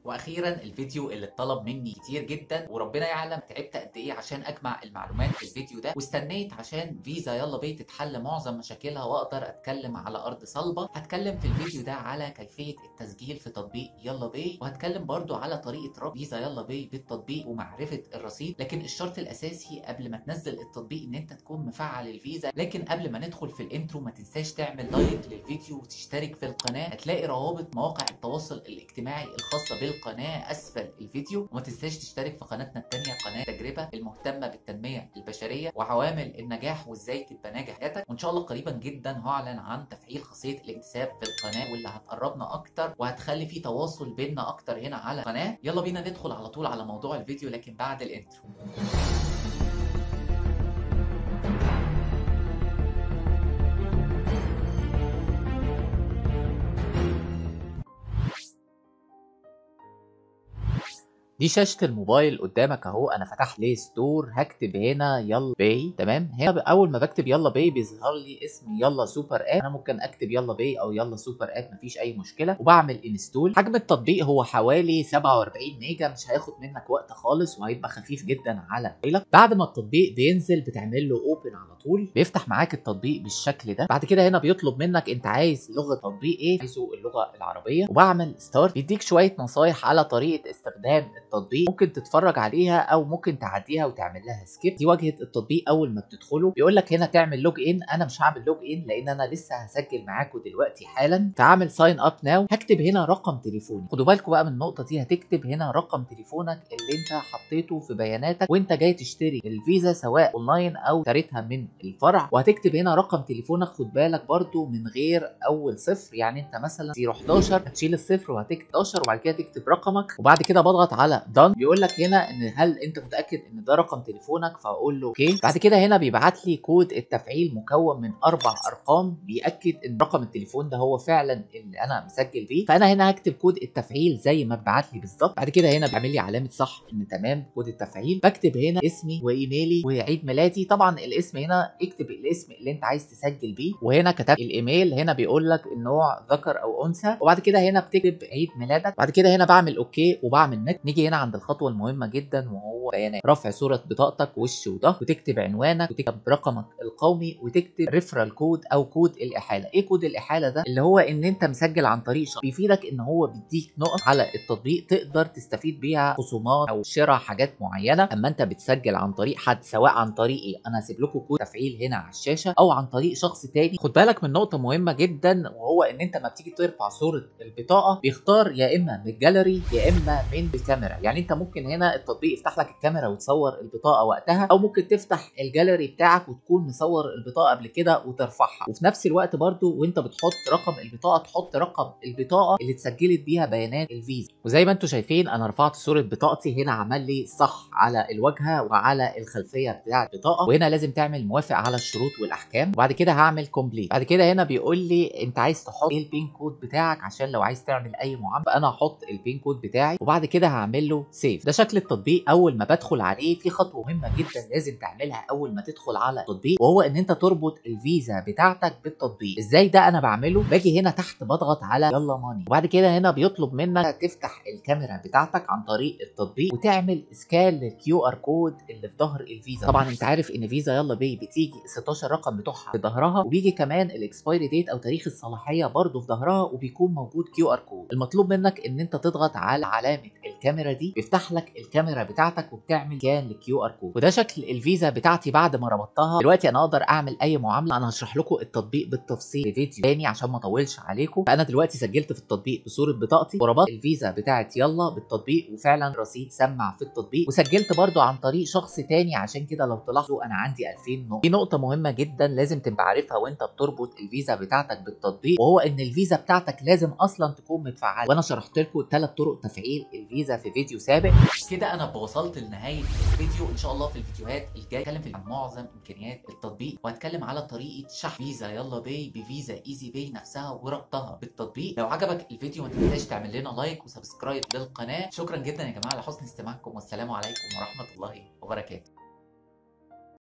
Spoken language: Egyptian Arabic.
واخيرا الفيديو اللي اتطلب مني كتير جدا وربنا يعلم تعبت قد ايه عشان اجمع المعلومات في الفيديو ده واستنيت عشان فيزا يلا بي تتحل معظم مشاكلها واقدر اتكلم على ارض صلبه هتكلم في الفيديو ده على كيفيه التسجيل في تطبيق يلا بي وهتكلم برضو على طريقه ربط فيزا يلا بي بالتطبيق ومعرفه الرصيد لكن الشرط الاساسي قبل ما تنزل التطبيق ان انت تكون مفعل الفيزا لكن قبل ما ندخل في الانترو ما تنساش تعمل لايك للفيديو وتشترك في القناه هتلاقي روابط مواقع التواصل الاجتماعي الخاصه بالقناه اسفل الفيديو وما تنساش تشترك في قناتنا الثانيه قناه تجربه المهتمه بالتنميه البشريه وعوامل النجاح وازاي تبقى ناجح حياتك وان شاء الله قريبا جدا هعلن عن تفعيل خاصيه الاكتساب في القناه واللي هتقربنا اكتر وهتخلي في تواصل بيننا اكتر هنا على القناه يلا بينا ندخل على طول على موضوع الفيديو لكن بعد الانترو دي شاشة الموبايل قدامك اهو انا فتحت بلاي ستور هكتب هنا يلا باي تمام هنا اول ما بكتب يلا باي بيظهر لي اسم يلا سوبر اب انا ممكن اكتب يلا باي او يلا سوبر اب مفيش اي مشكلة وبعمل انستول حجم التطبيق هو حوالي 47 ميجا مش هياخد منك وقت خالص وهيبقى خفيف جدا على موبايلك بعد ما التطبيق بينزل بتعمل له اوبن على طول بيفتح معاك التطبيق بالشكل ده بعد كده هنا بيطلب منك انت عايز لغة تطبيق ايه عايزه اللغة العربية وبعمل ستارت بيديك شوية نصايح على طريقة استخدام التطبيق ممكن تتفرج عليها او ممكن تعديها وتعمل لها سكيب دي واجهه التطبيق اول ما بتدخله بيقول لك هنا تعمل لوج ان انا مش هعمل لوج ان لان انا لسه هسجل معاكم دلوقتي حالا فعامل ساين اب ناو هكتب هنا رقم تليفوني خدوا بالكم بقى من النقطه دي هتكتب هنا رقم تليفونك اللي انت حطيته في بياناتك وانت جاي تشتري الفيزا سواء اونلاين او اشتريتها من الفرع وهتكتب هنا رقم تليفونك خد بالك برضو من غير اول صفر يعني انت مثلا 011 هتشيل الصفر وهتكتب 11 وبعد كده تكتب رقمك وبعد كده بضغط على دان بيقول لك هنا ان هل انت متاكد ان ده رقم تليفونك فاقول له اوكي بعد كده هنا بيبعت لي كود التفعيل مكون من اربع ارقام بياكد ان رقم التليفون ده هو فعلا اللي انا مسجل بيه فانا هنا هكتب كود التفعيل زي ما اتبعت لي بالظبط بعد كده هنا بيعمل لي علامه صح ان تمام كود التفعيل بكتب هنا اسمي وايميلي وعيد ميلادي طبعا الاسم هنا اكتب الاسم اللي انت عايز تسجل بيه وهنا كتبت الايميل هنا بيقول لك النوع ذكر او انثى وبعد كده هنا بتكتب عيد ميلادك بعد كده هنا بعمل اوكي وبعمل نت نيجي هنا عند الخطوه المهمه جدا وهو بيانات رفع صوره بطاقتك وش وظهر وتكتب عنوانك وتكتب رقمك القومي وتكتب ريفرال كود او كود الاحاله ايه كود الاحاله ده اللي هو ان انت مسجل عن طريق شخص بيفيدك ان هو بيديك نقط على التطبيق تقدر تستفيد بيها خصومات او شراء حاجات معينه اما انت بتسجل عن طريق حد سواء عن طريق ايه انا هسيب لكم كود تفعيل هنا على الشاشه او عن طريق شخص تاني خد بالك من نقطه مهمه جدا وهو ان انت ما بتيجي ترفع صوره البطاقه بيختار يا اما من الجاليري يا اما من الكاميرا يعني انت ممكن هنا التطبيق يفتح لك الكاميرا وتصور البطاقه وقتها او ممكن تفتح الجاليري بتاعك وتكون مصور البطاقه قبل كده وترفعها وفي نفس الوقت برضو وانت بتحط رقم البطاقه تحط رقم البطاقه اللي اتسجلت بيها بيانات الفيزا وزي ما انتم شايفين انا رفعت صوره بطاقتي هنا عمل لي صح على الواجهه وعلى الخلفيه بتاعه البطاقه وهنا لازم تعمل موافق على الشروط والاحكام وبعد كده هعمل كومبليت بعد كده هنا بيقول لي انت عايز تحط ايه البين كود بتاعك عشان لو عايز تعمل اي معامله فانا هحط البين كود بتاعي وبعد كده هعمل له سيف ده شكل التطبيق اول ما بدخل عليه في خطوه مهمه جدا لازم تعملها اول ما تدخل على التطبيق وهو ان انت تربط الفيزا بتاعتك بالتطبيق ازاي ده انا بعمله باجي هنا تحت بضغط على يلا ماني وبعد كده هنا بيطلب منك تفتح الكاميرا بتاعتك عن طريق التطبيق وتعمل اسكان للكيو ار كود اللي في ظهر الفيزا طبعا انت عارف ان فيزا يلا بي بتيجي 16 رقم بتوعها في ظهرها وبيجي كمان الاكسبايري ديت او تاريخ الصلاحيه برضه في ظهرها وبيكون موجود كيو ار كود المطلوب منك ان انت تضغط على علامه الكاميرا دي بيفتح لك الكاميرا بتاعتك وبتعمل سكان للكيو ار كود وده شكل الفيزا بتاعتي بعد ما ربطتها دلوقتي انا اقدر اعمل اي معامله انا هشرح لكم التطبيق بالتفصيل في فيديو تاني عشان ما اطولش عليكم فانا دلوقتي سجلت في التطبيق بصوره بطاقتي وربطت الفيزا بتاعت يلا بالتطبيق وفعلا رصيد سمع في التطبيق وسجلت برضو عن طريق شخص تاني عشان كده لو تلاحظوا انا عندي 2000 نقطه دي نقطه مهمه جدا لازم تبقى عارفها وانت بتربط الفيزا بتاعتك بالتطبيق وهو ان الفيزا بتاعتك لازم اصلا تكون متفعله وانا شرحت لكم ثلاث طرق تفعيل الفيزا في فيديو سابق كده انا وصلت لنهايه الفيديو ان شاء الله في الفيديوهات الجايه هتكلم عن معظم امكانيات التطبيق وهتكلم على طريقه شحن فيزا يلا باي بفيزا ايزي باي نفسها وربطها بالتطبيق لو عجبك الفيديو ما تنساش تعمل لنا لايك وسبسكرايب للقناه شكرا جدا يا جماعه لحسن استماعكم والسلام عليكم ورحمه الله وبركاته